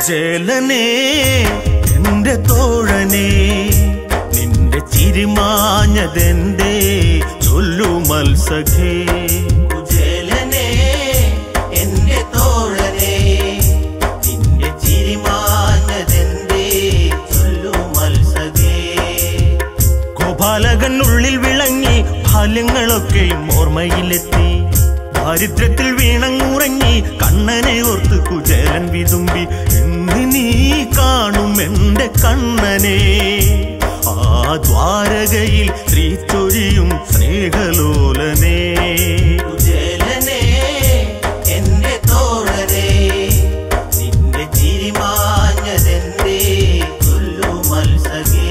കുചേലനേ എന്റെ തോഴനേ നിന്റെ ചിരിമാഞ്ഞതെന്തേ ചൊല്ലു മത്സഖേ കുചേലനേ എന്റെ തോഴനേ നിന്റെ ചിരിമാഞ്ഞതെന്തേ ചൊല്ലു മത്സകേ ഗോപാലകനുള്ളിൽ വിളങ്ങി ബാല്യങ്ങളൊക്കെയും ഓർമ്മയിലെത്തി ദാരിദ്ര്യത്തിൽ വീണങ്ങുറങ്ങി കണ്ണനെ ഓർത്ത് കുചേലൻ വിതുമ്പി എന്ന് നീ കാണും എന്റെ കണ്ണനെ ആ ദ്വാരകയിൽ ശ്രീ ചൊരിയും സ്നേഹലോലനേ കുചേലനേ എന്റെ തോഴനേ നിന്റെ ചിരിമാഞ്ഞതെന്തേ ചൊല്ലു മത്സകേ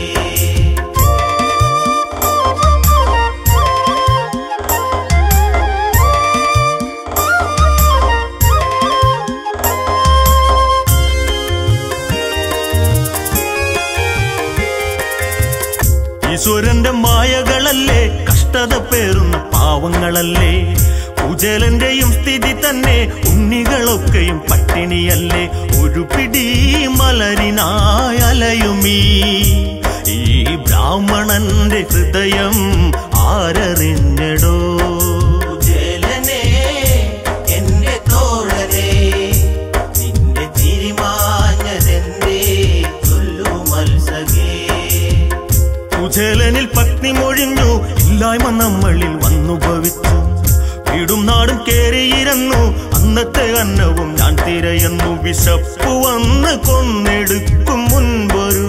ഈശ്വരന്റെ മായകളല്ലേ കഷ്ടത പേറുന്ന പാവങ്ങളല്ലേ കുചേലന്റെയും സ്ഥിതി തന്നെ ഉണ്ണികളൊക്കെയും പട്ടിണിയല്ലേ ഒരു പിടി മലരിനായലയുമീ ഈ ബ്രാഹ്മണന്റെ ഹൃദയം ആരറിഞ്ഞടോ കുചേലനേ എന്റെ തോഴനേ നിന്റെ ചിരിമാഞ്ഞതെന്തേ ചൊല്ലു മത്സകേ കുചേലനിൽ പത്നി മൊഴിഞ്ഞു ഇല്ലായ്മ നമ്മളിൽ വന്നു ഭവിച്ചു വീടും നാടും കേറിയിരുന്നു അന്നത്തെ അന്നവും ഞാൻ തിരയുന്നു വിശപ്പ് വന്ന് കൊന്നെടുക്കും മുൻപൊരു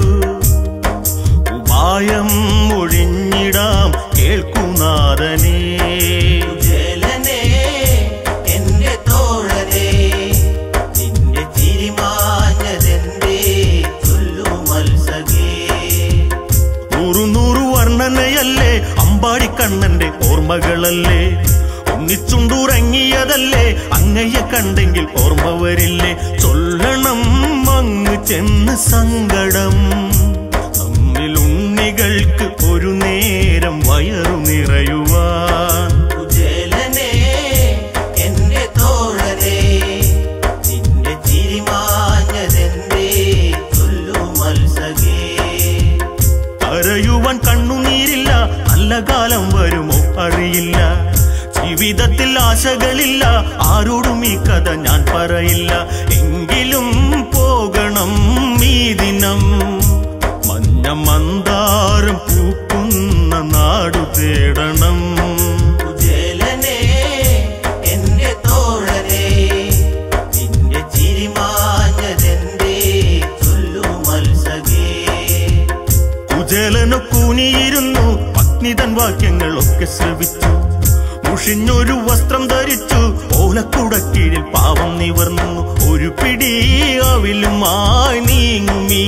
ഉപായം ഒഴിഞ്ഞിടാം കേൾക്കുനാഥനേ കുചേലനേ എന്റെ തോഴനേ നിന്റെ ചിരിമാഞ്ഞതെന്തേ ചൊല്ലു മത്സകേ നൂറു നൂറു വർണ്ണനയല്ലേ അമ്പാടിക്കണ്ണന്റെ ഓർമ്മകളല്ലേ ഒന്നിച്ചുണ്ടുറങ്ങിയതല്ലേ അങ്ങയെ കണ്ടെങ്കിൽ ഓർമ്മ വരില്ലേ ചൊല്ലണം അങ്ങ് ചെന്ന് സങ്കടം നമ്മിൽ ഉണ്ണികൾക്ക് ഒരു നേരം വയറു നിറയുവാൻ കുചേലനേ എന്റെ തോഴനേ നിന്റെ ചിരിമാഞ്ഞതെന്തേ ചൊല്ലു മത്സകേ കരയുവാൻ കണ്ണുനീരില്ല നല്ല കാലം വരുമോ അറിയില്ല ജീവിതത്തിൽ ആശകളില്ല ആരോടും ഈ കഥ ഞാൻ പറയില്ല എങ്കിലും പോകണം ഈ ദിനം മഞ്ഞ മന്ദാരം പൂക്കുന്ന നാടു തേടണം കുചേലനേ എന്റെ തോഴനേ നിന്റെ ചിരിമാഞ്ഞതെന്തേ ചൊല്ലു മത്സകേ കുചേലനു കൂനിയിരുന്നു പത്നിതൻ വാക്യങ്ങളൊക്കെ ശ്രവിച്ചു മുഷിഞ്ഞൊരു വസ്ത്രം ധരിച്ചു ഓലക്കുടക്കീഴിൽ പാവം നിവർന്നു ഒരു പിടി അവിലുമായി നീങ്ങുമീ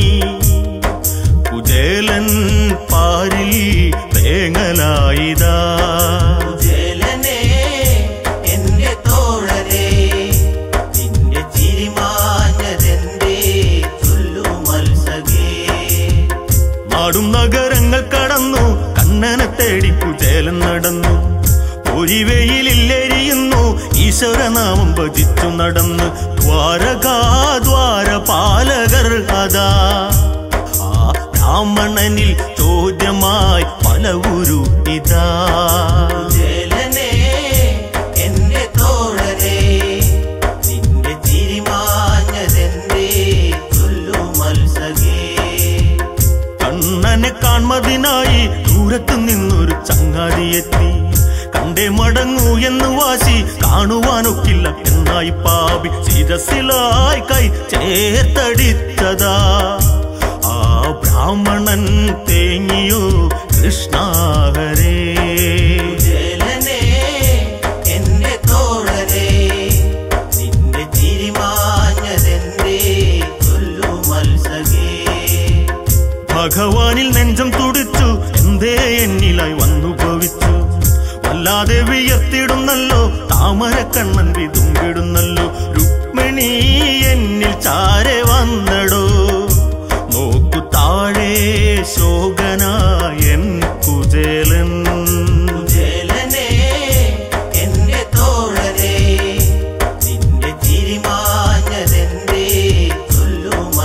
കുചേലൻ പാരിൽ തേങ്ങലായിതാ കുചേലനേ എന്റെ തോഴനേ നിന്റെ ചിരിമാഞ്ഞതെന്തേ ചൊല്ലു മത്സകേ നാടും നഗരങ്ങൾ കടന്നു കണ്ണനെ തേടി കുചേലൻ നടന്നു ഒരു വെയിലില്ലെരിയുന്നു ഈശ്വരനാമം ഭജിച്ചു നടന്ന് ദ്വാരകാ ദ്വാരപാലകർ അതാ ആ ബ്രാഹ്മണനിൽ ചോദ്യമായി പല ഗുരു ഇതാ കുചേലനേ എന്റെ തോഴനേ നിന്റെ ചിരിമാഞ്ഞതെന്തേ ചൊല്ലു മത്സകേ കണ്ണനെ കാൺമതിനായി ദൂരത്തു നിന്നൊരു ചങ്ങാതിയെത്തി കണ്ടേ മടങ്ങൂ എന്ന് വാശി കാണുവാനൊക്കില്ല എന്നായി പാപി ശിരസിലായി കൈ ചേർത്തടിച്ചതാ ആ ബ്രാഹ്മണൻ തേങ്ങിയോ കൃഷ്ണാഹരേ കുചേലനേ എന്റെ തോഴനേ നിന്റെ ചിരിമാഞ്ഞതെന്തേ ചൊല്ലു മത്സകേ ഭഗവാനിൽ നെഞ്ചം തുടിച്ചു എന്തേ എന്നിലായി വന്നു ഭവിച്ചു വല്ലാതെ വിയർത്തിടുന്നല്ലോ താമരക്കണ്ണൻ വിതുമ്പിടുന്നല്ലോ രുക്മിണി എന്നിൽ ചാരെ വന്നടോ നോക്കു താഴെ ശോകനായൻ കുചേലൻ കുചേലനേ എന്റെ തോഴനേ നിന്റെ ചിരിമാഞ്ഞതെന്തേ ചൊല്ലു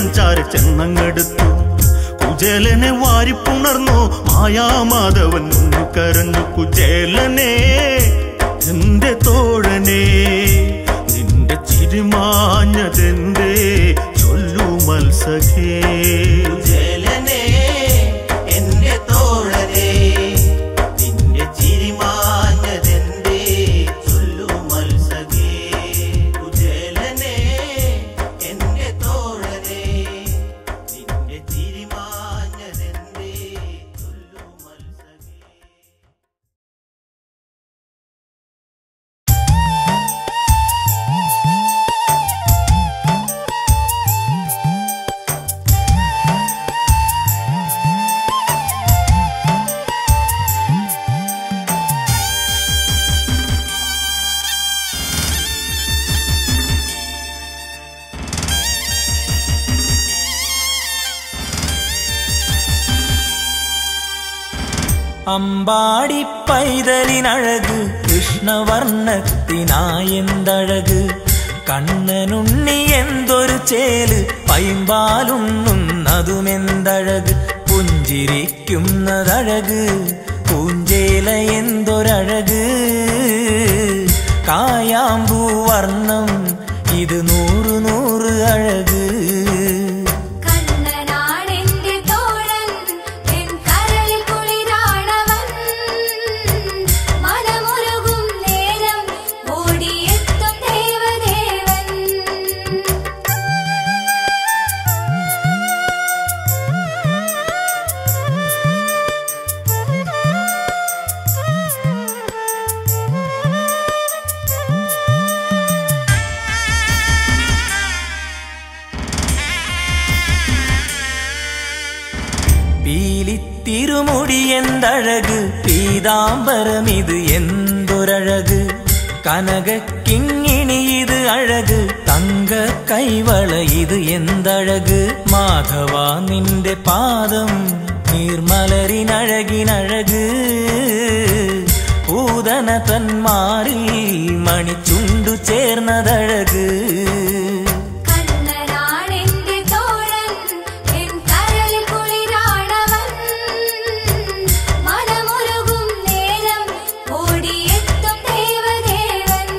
ചാരെ ചെന്നങ്ങെടുത്തു കുചേലനെ വാരിപ്പുണർന്നു മായാമാധവൻ ഒന്ന് കരഞ്ഞു കുചേലനെ എന്റെ തോഴനെ നിന്റെ ചിരിമാഞ്ഞതെന്തേ ചൊല്ലു മത്സഖേ ജലനെ എന്റെ തോഴനെ നിന്റെ ചിരിമാഞ്ഞതെന്തേ ചൊല്ലു മത്സഖേ കുജലനെ എന്റെ തോഴനെ നിന്റെ ചിരിമാഞ്ഞതെന്തേ ചൊല്ലു മത്സഖേ അമ്പാടി പൈതലിനഴക് കൃഷ്ണവർണ്ണത്തിനായെന്തഴക് കണ്ണനുണ്ണി എന്തൊരു ചേല് പൈമ്പാലുണ്ണുന്നതുമെന്തഴക് പുഞ്ചിരിക്കുന്നതഴക് പൂഞ്ചേല എന്തൊരഴക് കായാമ്പൂ വർണ്ണം ഇത് നൂറ് നൂറ് അഴക് കണ്ണനാണെന്റെ തോഴൻ എൻ കരളിൽ കുളിരാണവൻ മനമുരുകും നേരം ഓടിയെത്തും ദേവദേവൻ പീലിത്തിരുമുടി എന്തഴക് പീതാംബരമിത് എന്തൊരഴക് കനകക്കിങ്ങിണി ഇത് അഴക് തങ്ക കൈവള ഇത് എന്തഴക് മാധവ നിന്റെ പാദം നീർമലരിനഴകിനഴക് പൂതന തന്മാറിൽ മണിച്ചുണ്ടു ചേർന്നതഴക് കണ്ണനാണെന്റെ തോഴൻ എൻ കരളിൽ കുളിരാണവൻ മനമുരുകും നേരം ഓടിയെത്തും ദേവദേവൻ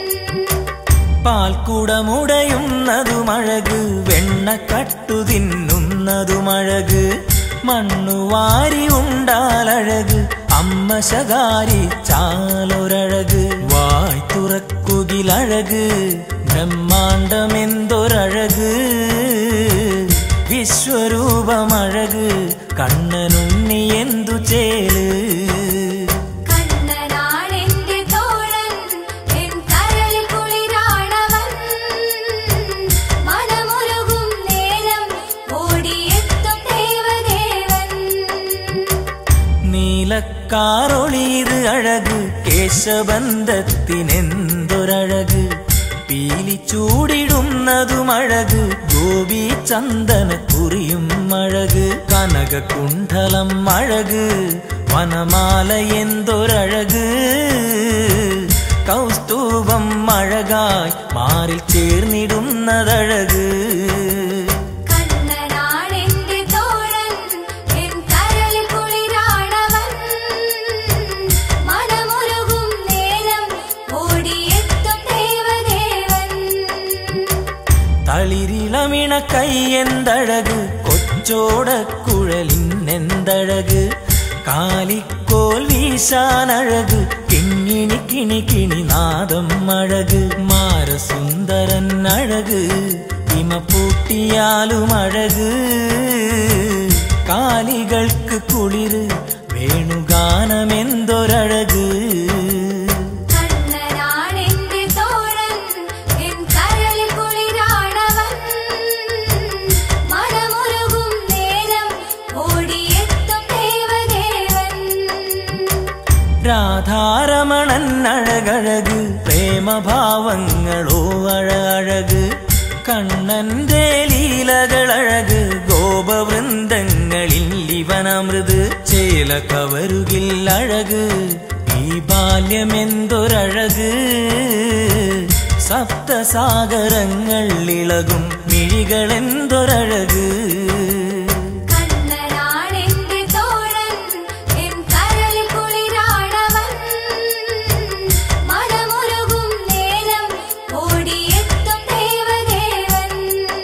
പാൽക്കുടമുടയുന്നതുമഴക് വെണ്ണക്കട്ടു തിന്നുന്നതുമഴക് മണ്ണുവാരി ഉണ്ടാലഴക് അമ്മ ശകാരി ചാലൊരഴക് വായ് തുറക്കുകിലഴക് ബ്രഹ്മാണ്ടമെന്തൊരഴക് വിശ്വരൂപമഴക് കണ്ണനുണ്ണി എന്തു ചേല് കണ്ണനാണെന്റെ തോഴൻ എൻ കരളിൽ കുളിരാണവൻ മനമുരുകും നേരം ഓടിയെത്തും ദേവദേവൻ നീലക്കാറൊളിയത് അഴക് കേശബന്ധത്തിനെന്തൊരഴക് പീലി ചൂടിടുന്നതും അഴക് ഗോപി ചന്ദന കുറിയും അഴക് കനകകുണ്ഠലം അഴക് വനമാല എന്തൊരഴക് കൗസ്തൂഭം അഴകായി മാറിൽ ചേർന്നിടുന്നതഴക് കണ്ണനാണെന്റെ തോഴൻ എൻ കരളിൽ കുളിരാണവൻ മനമുരുകും നേരം ഓടിയെത്തും ദേവദേവൻ തളിരിളമിണ കൈയെന്തഴക് കൊച്ചോടക്കുഴലിന്നെന്തഴക് കാലിക്കോൽ വീശാനഴക് കിങ്ങിണി കിണി കിണി നാദം അഴക് മാരസുന്ദരൻ അഴക് ഇമപ്പൂട്ടിയാലും അഴക് കാലികൾക്ക് കുളിര് വേണുഗാനമെന്തൊരഴക് കണ്ണനാണെന്റെ തോഴൻ എൻ കരളിൽ കുളിരാണവൻ മനമുരുകും നേരം ഓടിയെത്തും ദേവദേവൻ രാധാരമണൻ അഴകഴക് പ്രേമഭാവങ്ങളോ അഴകഴക് കണ്ണന്റെ ലീലകളഴക് ഗോപവൃന്ദങ്ങളിൽ ഇവനമൃത് ചേല കവരുകിൽ അഴക് ഈ ബാല്യമെന്തൊരഴക് സപ്തസാഗരങ്ങൾ ഇളകും മിഴികളെന്തൊരഴക് കണ്ണനാണെന്റെ തോഴൻ എൻ കരളിൽ കുളിരാണവൻ മനമുരുകും നേരം ഓടിയെത്തും ദേവദേവൻ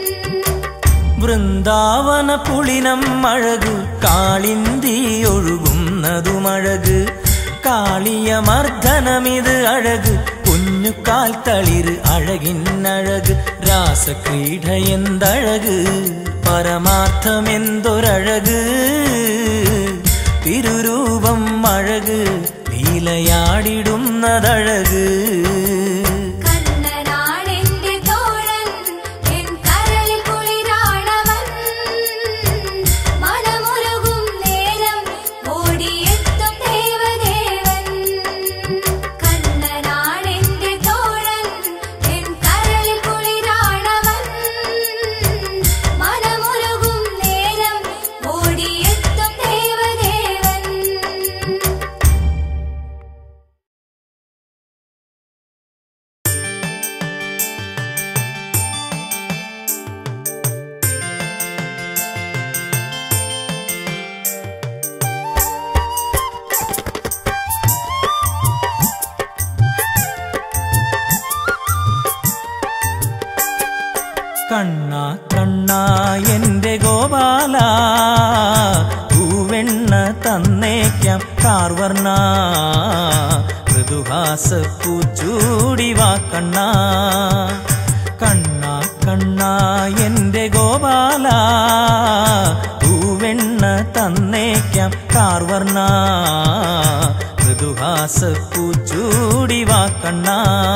വൃന്ദാവന പുളിനം അഴക് കാളിന്തി ഒഴുകുന്നതുമഴക് കാളിയ മർദ്ദനമിത് അഴക് കുഞ്ഞുകാൽ തളിര് അഴകിന്നഴക് രാസക്രീഡ എന്തഴക് പരമാർത്ഥമെന്തൊരഴക് തിരുരൂപം അഴക് ലീലയാടിടുന്നതഴക് കണ്ണനാണെന്റെ തോഴൻ എൻ കരളിൽ കുളിരാണവൻ മനമുരുകും നേരം ഓടിയെത്തും ദേവദേവൻ കണ്ണനാണെന്റെ തോഴൻ എൻ കരളിൽ കുളിരാണവൻ മനമുരുകും നേരം ഓടിയെത്തും ദേവദേവൻ കണ്ണ കണ്ണ എന്റെ ഗോപാല പൂവെണ്ണ തന്നേക്കാം കാർവർണ മൃദുഹാസ പൂച്ചൂടി വാ കണ്ണ കണ്ണ കണ്ണ എന്റെ ഗോപാല പൂവെണ്ണ തന്നേക്കാം കാർവർണ മൃദുഹാസ പൂച്ചൂടി വാ കണ്ണ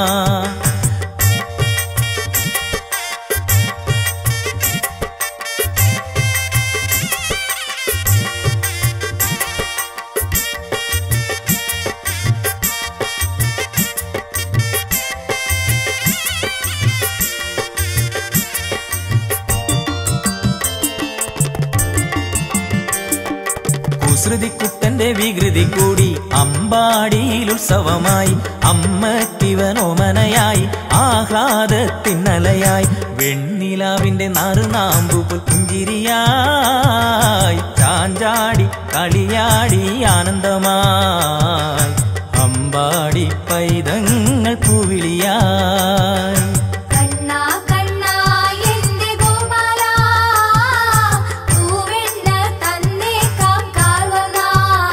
കുസൃതിക്കുട്ടന്റെ വികൃതി കൂടി അമ്പാടിയിൽ ഉത്സവമായി അമ്മക്കിവനോമനയായി ആഹ്ലാദത്തിന്നലയായി വെണ്ണിലാവിന്റെ നറുനാമ്പുപുൽ പുഞ്ചിരിയായി ചാഞ്ചാടി കളിയാടി ആനന്ദമായി അമ്പാടി പൈതങ്ങൾ പൂവിളിയായി കണ്ണാ കണ്ണാ എന്റെ ഗോപാല പൂവെണ്ണ തന്നേക്കാം കാർവനാ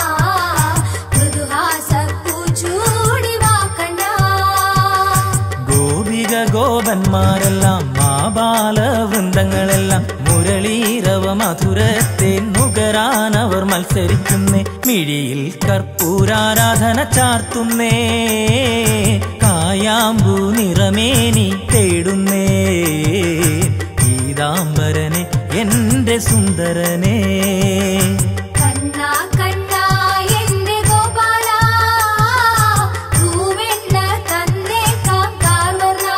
മൃദുഹാസ പൂച്ചൂടി വാ കണ്ണാ ഗോപിക ഗോപന്മാരെല്ലാം മാബാല വൃന്ദങ്ങളെല്ലാം മുരളീരവ മധുരത്തെ നുകരാനവർ മത്സരിക്കുന്നേ മിഴിയിൽ കർപ്പൂരാരാധന ചാർത്തുന്നേ കായാമ്പൂ നിറമേനി തേടുന്നേ പീതാംബരനെ എന്റെ സുന്ദരനേ കണ്ണാ കണ്ണാ എന്റെ ഗോപാല പൂവെണ്ണ തന്നേക്കാം കാർവനാ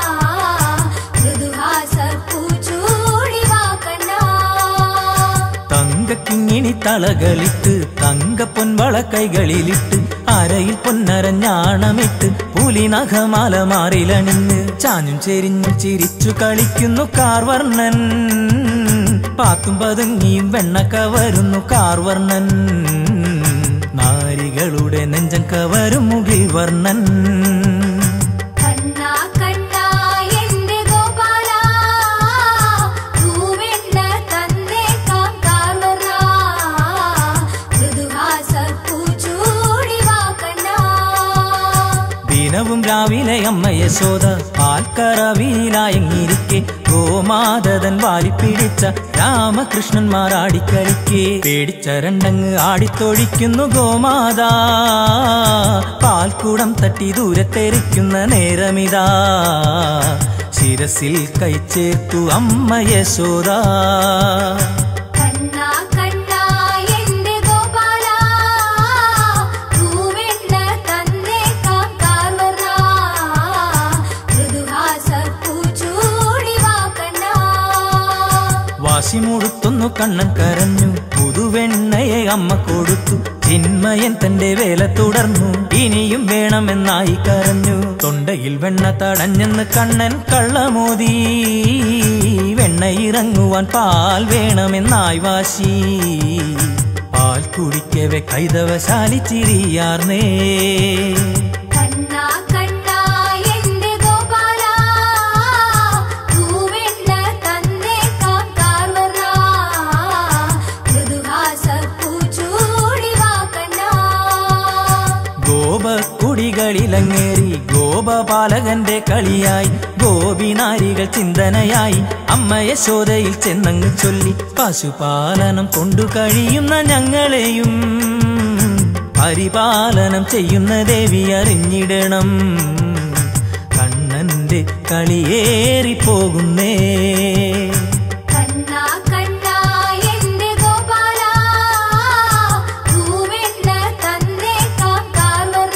മൃദുഹാസ പൂച്ചൂടി വാ കണ്ണാ തങ്കക്കിങ്ങിണി തളകളിട്ട് തങ്കപ്പൊൻവള കൈകളിലിട്ട് അരയിൽ പൊന്നരഞ്ഞാണമിട്ട് പുലിനഖമാല മാറിലണിഞ്ഞ് ചാഞ്ഞും ചെരിഞ്ഞും ചിരിച്ചു കളിക്കുന്നു കാർവർണ്ണൻ പാത്തും പതുങ്ങിയും വെണ്ണ കവരുന്നു കാർവർണ്ണൻ നാരികളുടെ നെഞ്ചം കവരും മുകിൽ വർണ്ണൻ കണ്ണാ കണ്ണാ എന്റെ ഗോപാല പൂവെണ്ണ തന്നേക്കാം കാർവനാ മൃദുഹാസ പൂച്ചൂടി വാ കണ്ണാ ദിനവും രാവിലെ അമ്മ യശോദ പാൽക്കറവിയിലായങ്ങിരിക്കെ ഗോമാതൻ വാരിപ്പിടിച്ച രാമകൃഷ്ണന്മാർ ആടിക്കളിക്കെ പേടിച്ച രണ്ടങ്ങ് ആടിത്തൊഴിക്കുന്നു ഗോമാതാ പാൽക്കൂടം തട്ടി ദൂരത്തെറിക്കുന്ന നേരമിതാ ശിരസിൽ കൈച്ചേർത്തു അമ്മ യശോദ കണ്ണാ കണ്ണാ എന്റെ ഗോപാല പൂവെണ്ണ തന്നേക്കാം കാർവനാ മൃദുഹാസ പൂച്ചൂടി വാ കണ്ണാ വാശി മുഴുത്തുന്നു കണ്ണൻ കരഞ്ഞു പുതുവെണ്ണയെ അമ്മ കൊടുത്തു ചിന്മയൻ തന്റെ വേല തുടർന്നു ഇനിയും വേണമെന്നായി കരഞ്ഞു തൊണ്ടയിൽ വെണ്ണ തടഞ്ഞെന്ന് കണ്ണൻ കള്ളമോതി വെണ്ണ ഇറങ്ങുവാൻ പാൽ വേണമെന്നായി വാശി പാൽ കുടിക്കവെ കൈതവശാലി ചിരിയാർന്നേ കണ്ണാ കണ്ണാ എന്റെ ഗോപാല പൂവെണ്ണ തന്നേക്കാം കാർവർണ മൃദുഹാസപ്പൂ ചൂടി വാ കണ്ണാ ഗോപക്കുടികളിലങ്ങേറി ഗോപപാലകന്റെ കളിയായി ഗോപിനാരികൾ ചിന്തനയായി അമ്മ യശോദയിൽ ചെന്നങ്ങ് ചൊല്ലി പശുപാലനം കൊണ്ടു കഴിയുന്ന ഞങ്ങളെയും പരിപാലനം ചെയ്യുന്ന ദേവി അറിഞ്ഞിടണം കണ്ണന്റെ കളിയേറി പോകുന്നേ കണ്ണാ കണ്ണാ എന്റെ ഗോപാല പൂവെണ്ണ തന്നേക്കാം കാർവർണ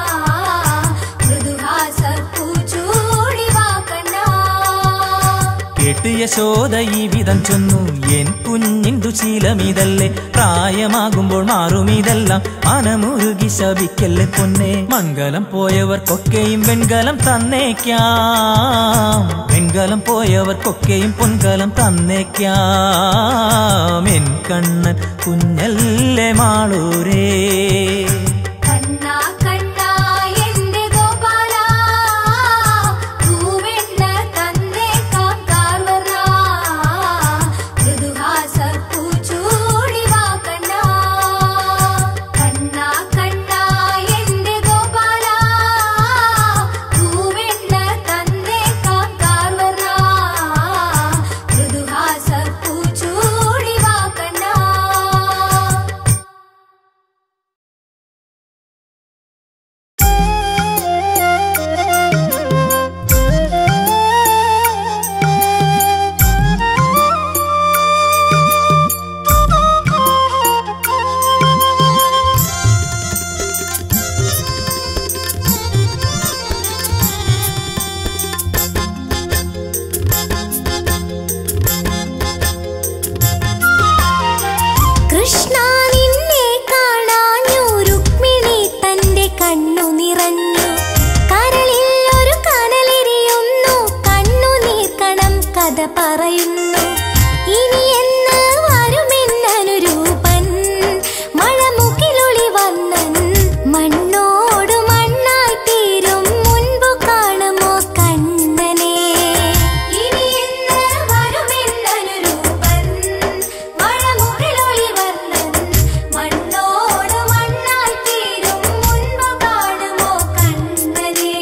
മൃദുഹാസപ്പൂ ചൂടി വാ കണ്ണാ കേട്ട് യശോദ ഈ വിധം ചൊന്നു എൻ കുഞ്ഞിൻ ദുശീലമിതല്ലേ പ്രായമാകുമ്പോൾ മാറുമിതെല്ലാം മനമുരുകി ശപിക്കല്ലേ പൊന്നെ മംഗലം പോയവർക്കൊക്കെയും വെൺകലം തന്നേക്കാം വെൺകലം പോയവർക്കൊക്കെയും പൊൻകലം തന്നേക്കാം എൻ കണ്ണൻ കുഞ്ഞല്ലേ മാളൂരേ കണ്ണാ കണ്ണാ എന്റെ ഗോപാല പൂവെണ്ണ തന്നേക്കാം കാർവർണ മൃദുഹാസപ്പൂ ചൂടി വാ കണ്ണാ കണ്ണാ കണ്ണാ എന്റെ ഗോപാല പൂവെണ്ണ തന്നേക്കാം കാർവർണ മൃദുഹാസപ്പൂ ചൂടി വാ കണ്ണാ കൃഷ്ണ നിന്നെ കാണാഞ്ഞു രുക്മിണി തന്റെ കണ്ണു നിറഞ്ഞു കരളിൽ ഒരു കനലെരിയുന്നു കണ്ണുനീർക്കണം കഥ പറയുന്നു ഇനി എന്ന് വരുമെന്നനുരൂപൻ മഴമുകിലൊളി വന്നൻ മണ്ണോട് മണ്ണായി തീരും മുൻപു കാണുമോ കണ്ണനെ ഇനി എന്ന് വരുമെന്നനുരൂപൻ മഴമുകിലൊളി വന്നൻ മണ്ണോട് മണ്ണായി തീരും മുൻപു കാണുമോ കണ്ണനെ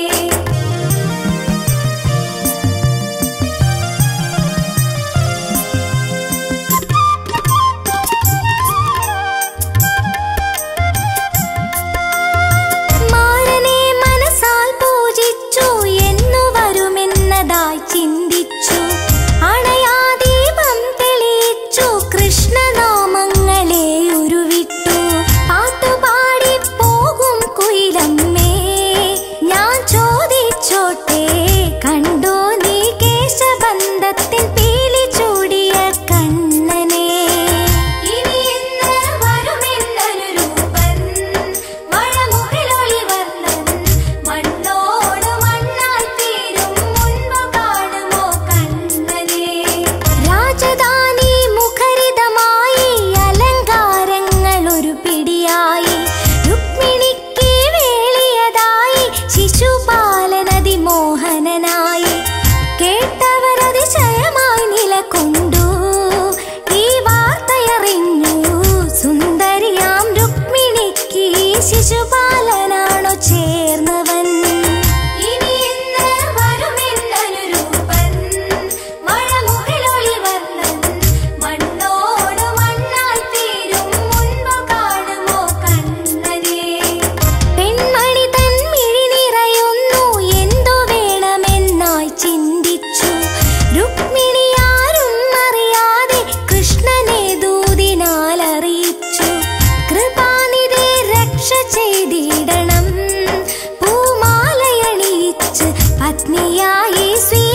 മാരനെ മനസ്സാൽ പൂജിച്ചു എന്നു വരുമെന്നതായി ചിന്തിച്ചു അണയാദീപം തെളിയിച്ചു കൃഷ്ണനാമങ്ങളെ ഉരുവിട്ടു പാട്ടുപാടി പോകും കുയിലമ്മേ ഞാൻ ചോദിച്ചോട്ടെ കണ്ടോ നീ കേശബന്ധത്തിൻ പീലി ചൂടിയ കണ്ണനെ ഇനി എന്ന് വരുമെന്നനുരൂപൻ മഴമുകിലൊളി വന്നൻ മണ്ണോട് മണ്ണായി തീരും മുൻപ് കാണുമോ കണ്ണനെ രാജധാനി മുഖരിതമായി അലങ്കാരങ്ങൾ ഒരു പിടിയായി രുക്മിണിക്ക് വേളിയതായി ശിശുപാലനതി മോഹനനായി കേട്ടവരതിശയമായി നിലകൊണ്ടു ഈ വാർത്തയറിഞ്ഞു സുന്ദരിയാം രുക്മിണിക്ക് ശിശുപാലനാണോ ചേർന്നവൻ ഇനി എന്ന് വരുമെന്നനുരൂപൻ മഴമുകിലൊളി വന്നൻ മണ്ണോട് മണ്ണായി തീരും മുൻപ് കാണുമോ കണ്ണനെ പെൺമണി തൻ മിഴി നിറയുന്നു എന്തു വേണമെന്നായി ചിന്തിച്ചു രുക്മിണി ആരും അറിയാതെ കൃഷ്ണനെ ദൂതിനാൽ അറിയിച്ചു കൃപാനിധി രക്ഷ ചെയ്തിടണം പൂമാലയണിയിച്ച് പത്നിയായി സ്വീ